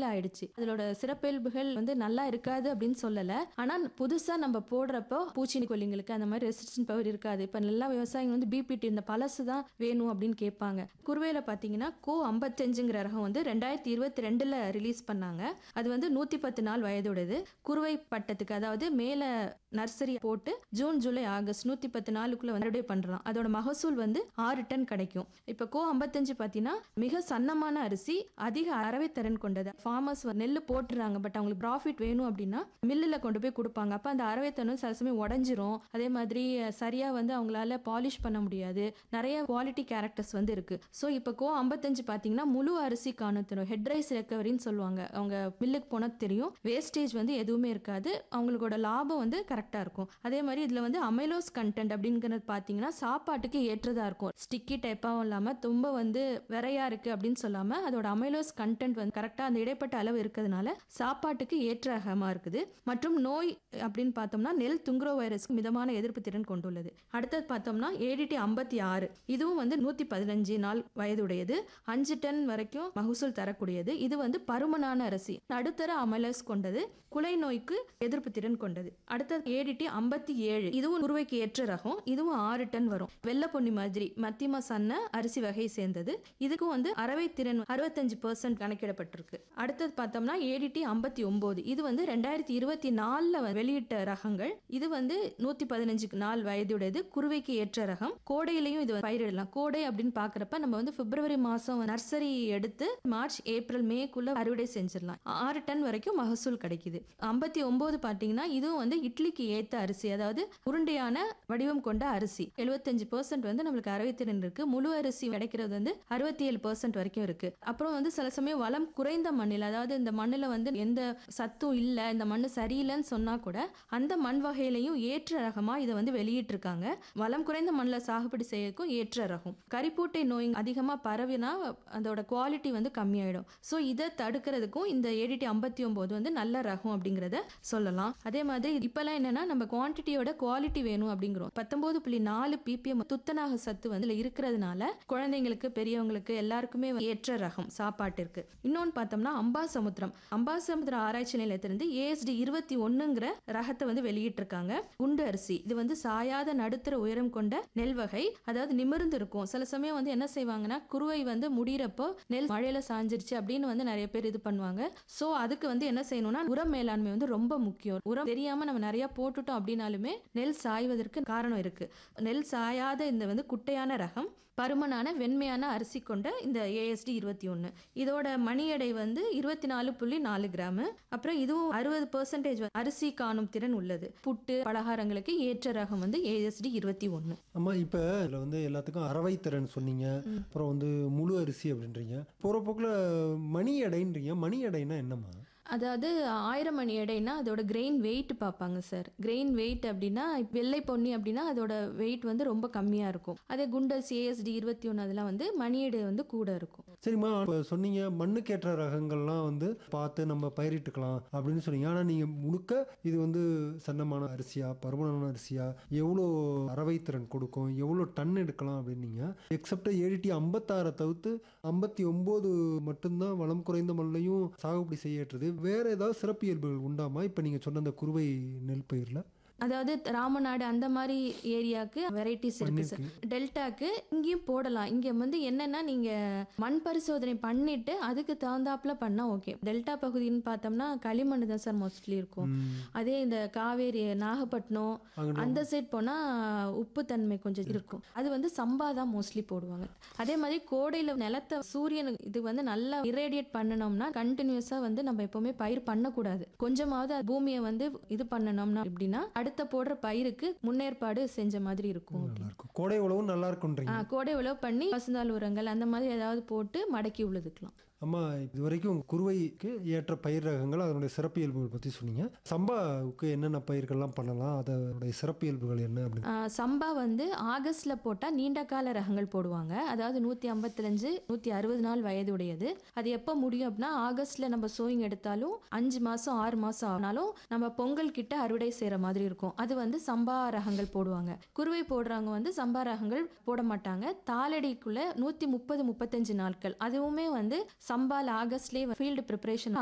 நாள் ஆயிடுச்சு அதோட சிறப்பியல்புகள் வந்து நல்லா இருக்காது அப்படின்னு சொல்லல ஆனா புதுசா நம்ம போடுறப்போ பூச்சிக்கொல்லிங்களுக்கு அந்த மாதிரி ரெசிஸ்டன்ட் பவர் இருக்காது இப்ப எல்லா விவசாயிங்க வந்து பிபிடி இந்த பழசு தான் வேணும் அப்படின்னு கேட்பாங்க குருவையில பாத்தீங்கன்னா கோ ஐம்பத்தஞ்சுங்கிற ரகம் வந்து ரெண்டாயிரத்தி இருபத்தி ரெண்டுல ரிலீஸ் பண்ணாங்க அது வந்து நூத்தி பத்து நாள் வயதுடையது குருவை பட்டத்துக்கு அதாவது மேல நர்சரி போட்டு ஜூன் ஜூலை ஆகஸ்ட் நூத்தி பத்து நாளுக்குள்ள வந்து அறுவடை பண்றோம் அதோட மகசூல் வந்து ஆறு டன் கிடைக்கும் இப்ப கோ ஐம்பத்தஞ்சு பாத்தீங்கன்னா மிக சன்னமான அரிசி அதிக அரவை திறன் கொண்டது ஃபார்மர்ஸ் நெல் போட்டுறாங்க பட் அவங்களுக்கு ப்ராஃபிட் வேணும் அப்படின்னா மில்லில் கொண்டு போய் கொடுப்பாங்க அப்ப அந்த அரவை திறன் சில சமயம் உடஞ்சிரும் அதே மாதிரி அஹ், சரியா வந்து அவங்களால பாலிஷ் பண்ண முடியாது நிறைய குவாலிட்டி கேரக்டர்ஸ் வந்து இருக்கு ஸோ இப்போ கோ ஐம்பத்தஞ்சு பார்த்தீங்கன்னா முழு அரிசி காணும் தரும் ஹெட் ரைஸ் ரெக்கவரின்னு சொல்லுவாங்க அவங்க மில்லுக்கு போனால் தெரியும் வேஸ்டேஜ் வந்து எதுவுமே இருக்காது அவங்களோட லாபம் வந்து கரெக்டாக இருக்கும் அதே மாதிரி இதில் வந்து அமைலோஸ் கண்டென்ட் அப்படிங்கிறது பார்த்தீங்கன்னா சாப்பாட்டுக்கு ஏற்றதாக இருக்கும் ஸ்டிக்கி டைப்பாகவும் இல்லாமல் ரொம்ப வந்து விரையா இருக்கு அப்படின்னு சொல்லாமல் அதோட அமைலோஸ் கண்டென்ட் வந்து கரெக்டாக அந்த இடைப்பட்ட அளவு இருக்கிறதுனால சாப்பாட்டுக்கு ஏற்ற ரகமாக இருக்குது மற்றும் நோய் அப்படின்னு பார்த்தோம்னா நெல் துங்குரோ வைரஸ்க்கு மிதமான எதிர்ப்பு திறன் கொண்டுள்ளது அடுத்தது பார்த்தோம்னா ஏடிடி ஐம்பத்தி ஆறு இதுவும் வந்து நூற்றி பதினஞ்சு நாள் வயதுடையது அஞ்சு டன் வரைக்கும் மகசூல் தரக்கூடியது இது வந்து பருமனான அரிசி நடுத்தர அமலஸ் கொண்டது குலை நோய்க்கு எதிர்ப்பு திறன் கொண்டது அடுத்தது ஏடிடி ஐம்பத்தி ஏழு இதுவும் உருவைக்கு ஏற்ற ரகம் இதுவும் ஆறு டன் வரும் வெள்ளை பொன்னி மாதிரி மத்தியம சன்ன அரிசி வகை சேர்ந்தது இதுக்கும் வந்து அரவை திறன் அறுபத்தஞ்சு பெர்சன்ட் கணக்கிடப்பட்டிருக்கு அடுத்தது பார்த்தோம்னா ஏடிடி ஐம்பத்தி ஒன்பது இது வந்து ரெண்டாயிரத்தி இருபத்தி நாலுல வெளியிட்ட ரகங்கள் இது வந்து நூத்தி பதினஞ்சு நாள் வயதுடையது குருவைக்கு ஏற்ற ரகம் கோடையிலையும் இது பயிரிடலாம் கோடை அப்படின்னு பாக்குறப்ப நம்ம வந்து பிப்ரவரி மாசம் நர்சரி எடுத்து மார்ச் ஏப்ரல் மேக்குள்ள அறுவடை செஞ்சிடலாம் ஆறு டன் வரைக்கும் மகசூல் கிடைக்குது ஐம்பத்தி ஒன்பது பாத்தீங்கன்னா இதுவும் வந்து இட்லிக்கு ஏத்த அரிசி அதாவது உருண்டையான வடிவம் கொண்ட அரிசி எழுபத்தஞ்சு பெர்சென்ட் வந்து நம்மளுக்கு அரவைத்திறன் இருக்கு முழு அரிசி கிடைக்கிறது வந்து அறுபத்தி ஏழு பெர்சென்ட் வரைக்கும் இருக்கு அப்புறம் வந்து சில சமயம் வளம் குறைந்த மண்ணில் அதாவது இந்த மண்ணில் வந்து எந்த சத்தும் இல்லை இந்த மண் சரியில்லைன்னு சொன்னா கூட அந்த மண் வகையிலையும் ஏற்ற ரகமா இதை வந்து வெளியிட்டிருக்காங்க வளம் குறைந்த மண்ணில் சாகுபடி செய்யறதுக்கும் ஏற்ற ரகம் கரிப்பூட்டை நோய் அதிகமாக பரவினா அதோட குவாலிட்டி வந்து கம்மியாயிடும் ஸோ இதை தடுக்கிறதுக்கும் இந்த ஏடிடி ஐம்பத்தி ஒன்பது வந்து நல்ல ரகம் அப்படிங்கிறத சொல்லலாம் அதே மாதிரி இப்பெல்லாம் என்னன்னா நம்ம குவான்டிட்டியோட குவாலிட்டி வேணும் அப்படிங்கிறோம் பத்தொன்பது புள்ளி நாலு பிபிஎம் துத்தநாக சத்து வந்து இதுல இருக்கிறதுனால குழந்தைங்களுக்கு பெரியவங்களுக்கு எல்லாருக்குமே ஏற்ற ரகம் சாப்பாட்டிற்கு இன்னொன்று பார்த்தோம்னா அம்பாசமுத்திரம் அம்பாசமுத்திரம் ஆராய்ச்சி நிலையத்திலிருந்து ஏஎஸ்டி இருபத்தி ஒண்ணுங்கிற ரகத்தை வந்து வெளியிட்டிருக்காங்க குண்டு அரிசி இது வந்து சாயாத நடுத்தர உயரம் கொண்ட நெல் வகை அதாவது நிமிர்ந்து இருக்கும் சில சமயம் வந்து என்ன செய்வாங்கன்னா குருவை வந்து முடியிறப்போ நெல் மழையில சாஞ்சிருச்சு அப்படின்னு வந்து நிறைய பேர் இது பண்ணுவாங்க சோ அதுக்கு வந்து என்ன செய்யணும்னா உரம் மேலாண்மை வந்து ரொம்ப முக்கியம் உரம் தெரியாம நம்ம நிறைய போட்டுட்டோம் அப்படின்னாலுமே நெல் சாய்வதற்கு காரணம் இருக்கு நெல் சாயாத இந்த வந்து குட்டையான ரகம் பருமனான வெண்மையான அரிசி கொண்ட இந்த ஏஎஸ்டி இருபத்தி ஒன்று இதோட மணி எடை வந்து இருபத்தி நாலு புள்ளி நாலு கிராம் அப்புறம் இதுவும் அறுபது பெர்சன்டேஜ் அரிசி காணும் திறன் உள்ளது புட்டு பலகாரங்களுக்கு ஏற்ற ரகம் வந்து ஏஎஸ்டி இருபத்தி ஒன்று அம்மா இப்போ இதில் வந்து எல்லாத்துக்கும் அரவை திறன் சொன்னீங்க அப்புறம் வந்து முழு அரிசி அப்படின்றீங்க போகிற போக்கில் மணி எடைன்றீங்க மணி எடைன்னா என்னம்மா அதாவது ஆயிரம் மணி எடைனா அதோட கிரெயின் வெயிட் பார்ப்பாங்க சார் கிரெயின் வெயிட் அப்படின்னா வெள்ளை பொன்னி அப்படின்னா அதோட வெயிட் வந்து ரொம்ப கம்மியாக இருக்கும் அதே குண்டஸ் ஏஎஸ்டி இருபத்தி ஒன்று அதெல்லாம் வந்து மணி எடை வந்து கூட இருக்கும் சரிம்மா இப்போ சொன்னீங்க மண்ணுக்கேற்ற ரகங்கள்லாம் வந்து பார்த்து நம்ம பயிரிட்டுக்கலாம் அப்படின்னு சொன்னீங்க ஆனால் நீங்கள் முழுக்க இது வந்து சன்னமான அரிசியா பருமனான அரிசியா எவ்வளோ அரவை திறன் கொடுக்கும் எவ்வளோ டன் எடுக்கலாம் அப்படின்னீங்க எக்ஸப்ட் ஏடிடி ஐம்பத்தாறை தவிர்த்து ஐம்பத்தி ஒம்பது மட்டும்தான் வளம் குறைந்த மண்ணையும் சாகுபடி செய்யறது வேற ஏதாவது சிறப்பியல்புகள் உண்டாமா இப்போ நீங்கள் சொன்ன அந்த குறுவை நெல் பயிரில் அதாவது ராமநாடு அந்த மாதிரி ஏரியாவுக்கு வெரைட்டிஸ் இருக்கு சார் டெல்டாக்கு இங்கேயும் போடலாம் இங்க வந்து என்னன்னா நீங்க மண் பரிசோதனை பண்ணிட்டு அதுக்கு தகுந்தாப்புல பண்ணா ஓகே டெல்டா பகுதின்னு பார்த்தோம்னா களிமண் தான் சார் மோஸ்ட்லி இருக்கும் அதே இந்த காவேரி நாகப்பட்டினம் அந்த சைட் போனா உப்பு தன்மை கொஞ்சம் இருக்கும் அது வந்து சம்பா தான் மோஸ்ட்லி போடுவாங்க அதே மாதிரி கோடையில நிலத்தை சூரியன் இது வந்து நல்லா இரேடியேட் பண்ணணும்னா கண்டினியூஸா வந்து நம்ம எப்பவுமே பயிர் பண்ணக்கூடாது கொஞ்சமாவது அது பூமியை வந்து இது பண்ணணும்னா எப்படின்னா அடுத்த போடுற பயிருக்கு முன்னேற்பாடு செஞ்ச மாதிரி இருக்கும் நல்லா இருக்கும் கோடை உழவும் நல்லா இருக்குன்றீங்க ஆ, கோடை உழவு பண்ணி பசுந்தாள் உரங்கள் அந்த மாதிரி ஏதாவது போட்டு மடக்கி உழுதுக்கலாம் அம்மா இது வரைக்கும் குறுவைக்கு ஏற்ற பயிர் ரகங்கள் அதனுடைய சிறப்பியல்புகள் பற்றி சொன்னீங்க சம்பாவுக்கு என்னென்ன பயிர்கள்லாம் பண்ணலாம் அதனுடைய சிறப்பியல்புகள் என்ன அப்படின்னு ஆ, சம்பா வந்து ஆகஸ்ட்ல போட்டா நீண்ட கால ரகங்கள் போடுவாங்க அதாவது நூத்தி ஐம்பத்தஞ்சு நூத்தி அறுபது நாள் வயதுடையது அது எப்போ முடியும் அப்படின்னா ஆகஸ்ட்ல நம்ம சோயிங் எடுத்தாலும் அஞ்சு மாசம் ஆறு மாசம் ஆனாலும் நம்ம பொங்கல் கிட்ட அறுவடை செய்யற மாதிரி இருக்கும் அது வந்து சம்பா ரகங்கள் போடுவாங்க குருவை போடுறவங்க வந்து சம்பா ரகங்கள் போட மாட்டாங்க தாளடிக்குள்ள நூத்தி முப்பது முப்பத்தஞ்சு நாட்கள் அதுவுமே வந்து சம்பால் ஆகஸ்ட்லேயே ஃபீல்டு ப்ரிப்பரேஷன்